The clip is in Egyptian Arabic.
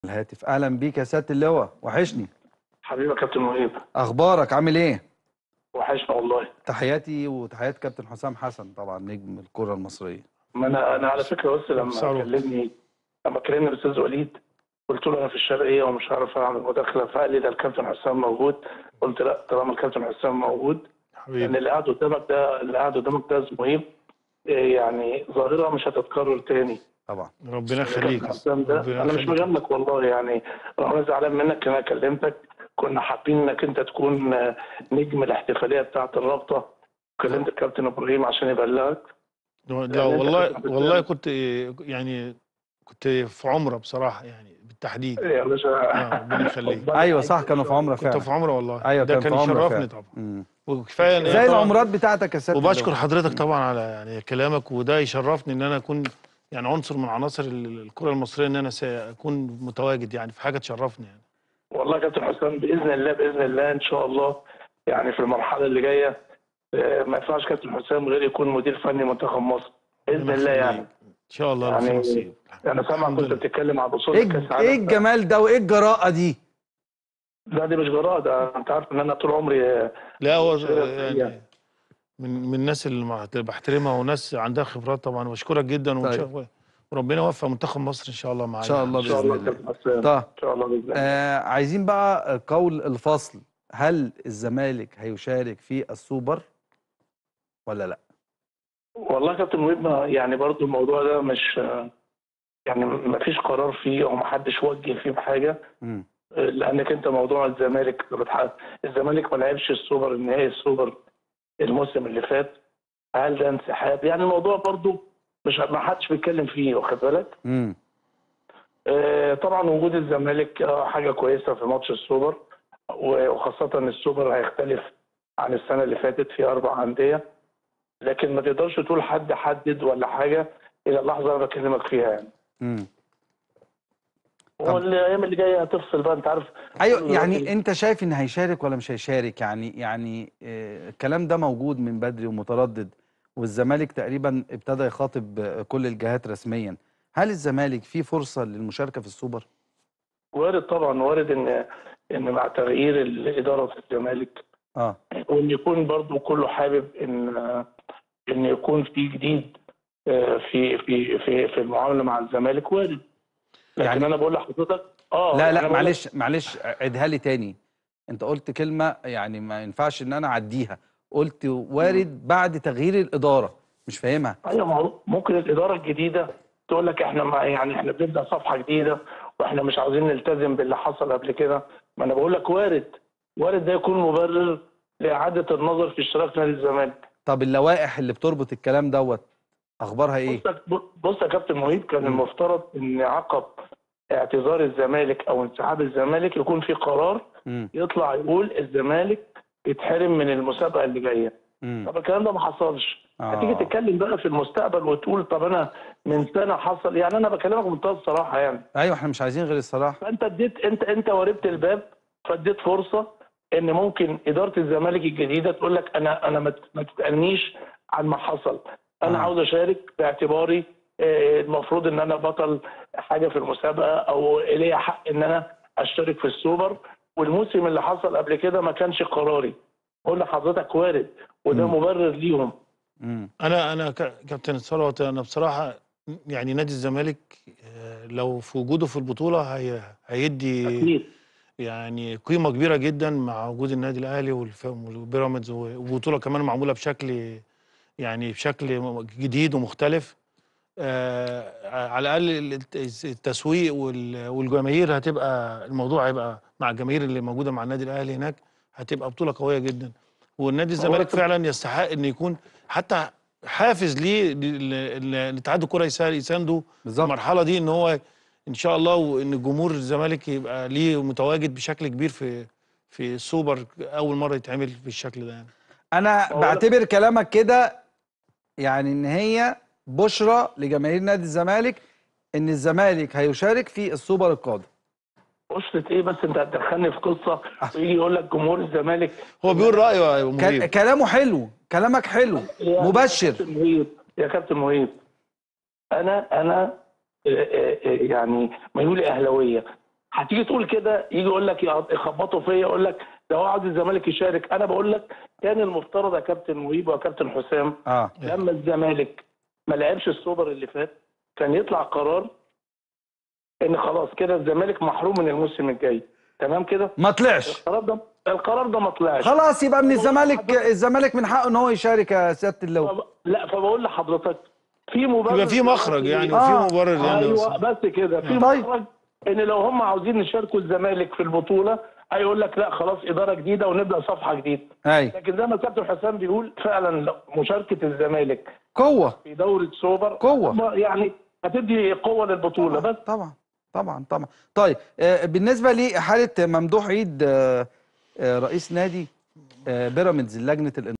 الهاتف اهلا بيك يا سياده اللواء وحشني حبيبي يا كابتن مهيب اخبارك عامل ايه وحشنا والله تحياتي وتحيات كابتن حسام حسن طبعا نجم الكره المصريه ما انا انا على فكره بس لما ثروت. كلمني لما كلمني الاستاذ وليد قلت له انا في الشرقيه ومش عارف اعمل مداخله فقال لي ده الكابتن حسام موجود قلت لا طالما الكابتن حسام موجود لان حبيبي اللي قاعد قدامك ده اللي قاعد قدامك ده مهيب إيه يعني ظاهره مش هتتكرر تاني طبعا ربنا يخليك الكابتن حسام ده ربنا انا مش يخليك. مجاملك والله يعني انا زعلان منك انا كلمتك كنا حابين انك انت تكون آه، نجم الاحتفاليه بتاعه الرابطه كلمت الكابتن ابراهيم عشان يبلغك لا لأن أنت والله كنت بتسأل. والله كنت يعني كنت في عمره بصراحه يعني بالتحديد يا باشا آه، ربنا يخليك ايوه صح كانوا في عمره كنت فعلا في عمره والله ايوه ده كان كان في عمره يشرفني فعلا. طبعا مم. وكفايه إن زي طبعاً- العمرات بتاعتك يا سياده وبشكر اللواء. حضرتك طبعا على يعني كلامك وده يشرفني ان انا اكون يعني عنصر من عناصر ال- الكره المصريه ان انا ساكون متواجد يعني في حاجه تشرفني يعني والله يا كابتن حسام باذن الله باذن الله ان شاء الله يعني في المرحله اللي جايه آه، ما ينفعش كابتن حسام غير يكون مدير فني منتخب مصر باذن ربنا الله يخليك. يعني ان شاء الله لو في يعني نصيب انا سامع الحمد كنت لله. بتتكلم على الوصول ايه لكاس ايه العالم الجمال ده وايه الجراءه دي لا دي مش جراءه ده انت عارف ان انا طول عمري آه، لا هو شرف يعني ليا. من من الناس اللي مع- بحترمها وناس عندها خبرات طبعا واشكرك جدا وإن طيب. شاء الله وربنا يوفق منتخب مصر ان شاء الله معايا ان شاء الله ان شاء باذن الله الله كابتن حسام طيب ان شاء الله باذن الله آه عايزين بقى قول الفصل هل الزمالك هيشارك في السوبر ولا لا والله يا كابتن مهيب ما- يعني برضو الموضوع ده مش آه، يعني ما فيش قرار فيه او ما حدش وجه فيه بحاجه مم. لانك انت موضوع الزمالك بتحقق الزمالك ما لعبش السوبر النهائي السوبر الموسم اللي فات هل ده انسحاب يعني الموضوع برضو مش ما حدش بيتكلم فيه واخد بالك مم. آه، طبعا وجود الزمالك آه، حاجه كويسه في ماتش السوبر و- وخاصه السوبر هيختلف عن السنه اللي فاتت في اربع انديه لكن ما تقدرش تقول حد حدد ولا حاجه الى اللحظه اللي انا بكلمك فيها يعني مم. طب. والايام اللي جايه هتفصل بقى انت عارف ايوه كل يعني دلوقتي- انت شايف ان هيشارك ولا مش هيشارك يعني يعني آه، الكلام ده موجود من بدري ومتردد والزمالك تقريبا ابتدى يخاطب آه، كل الجهات رسميا هل الزمالك فيه فرصة للمشاركة في السوبر؟ وارد طبعا وارد ان ان مع تغيير الاداره في الزمالك اه وان يكون برضو كله حابب ان ان يكون في جديد آه، في في في في المعامله مع الزمالك وارد لكن يعني- انا بقول لحضرتك اه لا أنا لا بقول لك- معلش معلش عيدها لي تاني انت قلت كلمة يعني ما ينفعش ان انا اعديها قلت وارد بعد تغيير الإدارة مش فاهمها ايوه ما هو ممكن الاداره الجديده تقول لك احنا ما يعني احنا بنبدا صفحه جديده واحنا مش عاوزين نلتزم باللي حصل قبل كده ما انا بقول لك وارد وارد ده يكون مبرر لاعاده النظر في اشتراك نادي الزمالك طب اللوائح اللي بتربط الكلام دوت اخبارها ايه؟ بص بص يا كابتن مهيب كان مم. المفترض ان عقب اعتذار الزمالك او انسحاب الزمالك يكون في قرار مم. يطلع يقول الزمالك يتحرم من المسابقه اللي جايه مم. طب الكلام ده ما حصلش آه. هتيجي تتكلم بقى في المستقبل وتقول طب انا من سنه حصل يعني انا بكلمك بمنتهى الصراحه يعني ايوه احنا مش عايزين غير الصراحة فانت اديت انت انت وربت الباب فاديت فرصه ان ممكن اداره الزمالك الجديده تقول لك انا انا ما ت- ما تسالنيش عن ما حصل انا آه. عاوز اشارك باعتباري آه، المفروض ان انا بطل حاجه في المسابقه او ليا حق ان انا اشترك في السوبر والموسم اللي حصل قبل كده ما كانش قراري بقول لحضرتك وارد وده مم. مبرر ليهم مم. انا انا ك- كابتن ثروت انا بصراحه يعني نادي الزمالك آه، لو في وجوده في البطوله هي هيدي اكيد يعني قيمه كبيره جدا مع وجود النادي الاهلي والف- والبيراميدز وبطوله كمان معموله بشكل يعني بشكل جديد ومختلف آه على الاقل الت- التسويق وال- والجماهير هتبقى الموضوع هيبقى مع الجماهير اللي موجوده مع النادي الاهلي هناك هتبقى بطوله قويه جدا والنادي الزمالك لكن- فعلا يستحق ان يكون حتى حافز ليه ل- ل- الاتحاد الكره يسا- يسانده بالظبط المرحله دي ان هو ان شاء الله وان جمهور الزمالك يبقى ليه متواجد بشكل كبير في في السوبر اول مره يتعمل بالشكل ده يعني انا هو بعتبر كلامك كده يعني ان هي بشرى لجماهير نادي الزمالك ان الزمالك هيشارك في السوبر القادم قصه ايه بس انت هتدخلني في قصه ويجي يقول لك جمهور الزمالك هو بيقول رايه يا أبو ك- مهيب كلامه حلو كلامك حلو يا مبشر كابتن مهيب يا كابتن مهيب انا انا آه، آه، آه، يعني ميولي اهلاويه هتيجي تقول كده يجي يقول لك يخبطوا فيا يقول لك ده هو عاوز الزمالك يشارك انا بقول لك كان المفترض يا كابتن مهيب ويا كابتن حسام اه لما الزمالك ما لعبش السوبر اللي فات كان يطلع قرار ان خلاص كده الزمالك محروم من الموسم الجاي تمام كده ما طلعش القرار ده القرار ده ما طلعش خلاص يبقى من الزمالك الزمالك من حقه ان هو يشارك يا سياده اللواء فب- لا فبقول لحضرتك في مبرر يبقى في مخرج يعني آه. وفي مبرر يعني ايوه بس كده في طيب. مخرج ان لو هم عاوزين يشاركوا الزمالك في البطوله هيقول لك لا خلاص اداره جديده ونبدا صفحه جديده اي لكن زي ما كابتن حسام بيقول فعلا لو مشاركه الزمالك قوه في دوره سوبر قوة. يعني هتدي قوه للبطوله بس طبعا طبعا طبعا طيب آه، بالنسبه لحاله ممدوح عيد آه، آه، رئيس نادي آه، بيراميدز لجنه الانضباط